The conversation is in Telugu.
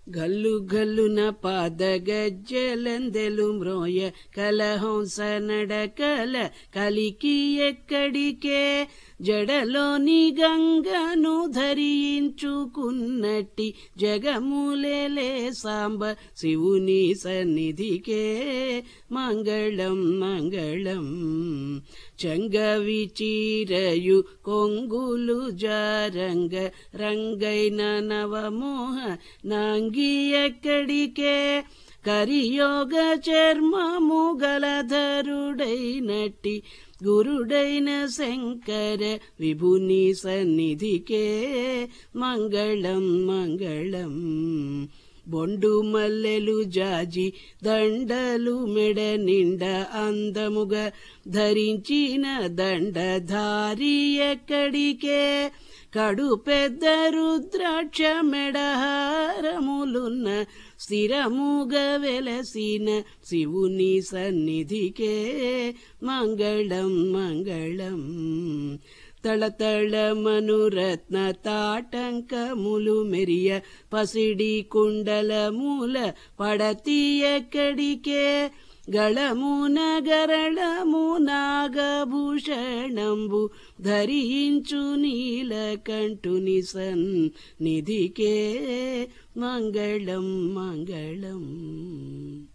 గల్లు గల్లున పాదగజ్జలందెలు మ్రోయ కలహంస నడకల కలికి ఎక్కడికే జడలోని గంగను ధరించుకున్నట్టి జగములేలే సాంబ శివుని సన్నిధికే మంగళం మంగళం చంగవి చీరయు కొంగులు జారంగ రంగైన నవమోహ నాంగి ఎక్కడికే కరియోగ చర్మము గలధరుడైనట్టి గురుడైన శంకర విభుని సన్నిధికే మంగళం మంగళం బొండు మల్లెలు జాజి దండలు మెడ నిండ అందముగా ధరించిన దండధారి ఎక్కడికే కడు పెద్ద రుద్రాక్ష మెడహారములున్న స్థిరముగా వెలసిన శివుని సన్నిధికే మంగళం మంగళం తళతళ మనురత్న తాటంకములు మెరియ పసిడి కుండల మూల పడతి ఎక్కడికే గళమున గరళము నాగభూషణంబు ధరించు నీలకంఠుని సన్నిధికే మంగళం మంగళం